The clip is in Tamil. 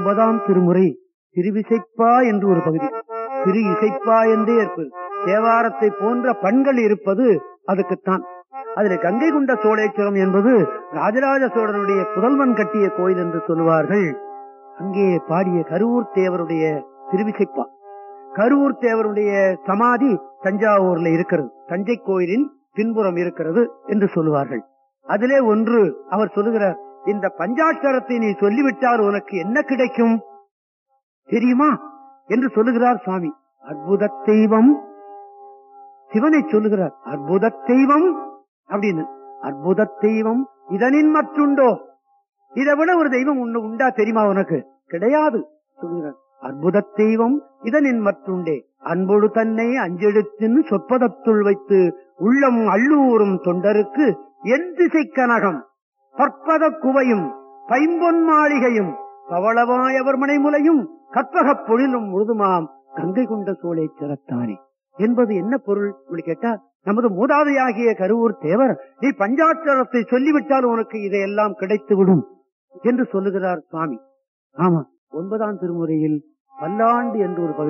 ஒன்பதாம் திருமுறை திருவிசைப்பா என்று ஒரு பகுதி திரு இசைப்பா என்றே இருப்பது தேவாரத்தை போன்ற பண்கள் இருப்பது அதுக்குத்தான் அதுல கங்கை கொண்ட சோழேஸ்வரம் என்பது ராஜராஜ சோழனுடைய புதல்வன் கட்டிய கோயில் என்று சொல்லுவார்கள் அங்கே பாடிய கருவூர் தேவருடைய திருவிசைப்பா கருவூர் தேவருடைய சமாதி தஞ்சாவூர்ல இருக்கிறது தஞ்சை கோயிலின் பின்புறம் இருக்கிறது என்று சொல்லுவார்கள் அதிலே ஒன்று அவர் சொல்லுகிறார் இந்த பஞ்சாட்சரத்தை நீ சொல்லிவிட்டால் உனக்கு என்ன கிடைக்கும் தெரியுமா என்று சொல்லுகிறார் சுவாமி அற்புத தெய்வம் சிவனை சொல்லுகிறார் அற்புத தெய்வம் அப்படின்னு அற்புத தெய்வம் இதனின் மற்றுண்டோ இதை விட ஒரு தெய்வம் உண்டு உண்டா தெரியுமா உனக்கு கிடையாது சொல்லுகிறார் அற்புத தெய்வம் இதனின் மற்றுண்டே அன்பொடு தன்னை அஞ்செழுத்தின் சொற்பதத்துள் வைத்து உள்ளம் அள்ளூரும் தொண்டருக்கு என் திசை கனகம் பற்பத குவையும் பைம்பொன் மாளிகையும் பவளவாயவர் மனைமுலையும் கற்பகப் பொழிலும் முழுதுமாம் கங்கை கொண்ட சோலை சிறத்தானே என்பது என்ன பொருள் இப்படி கேட்டா நமது மூதாதையாகிய கருவூர் தேவர் நீ பஞ்சாட்சரத்தை சொல்லிவிட்டால் உனக்கு இதையெல்லாம் கிடைத்துவிடும் என்று சொல்லுகிறார் சுவாமி ஆமா ஒன்பதாம் திருமுறையில் பல்லாண்டு என்று ஒரு பகுதி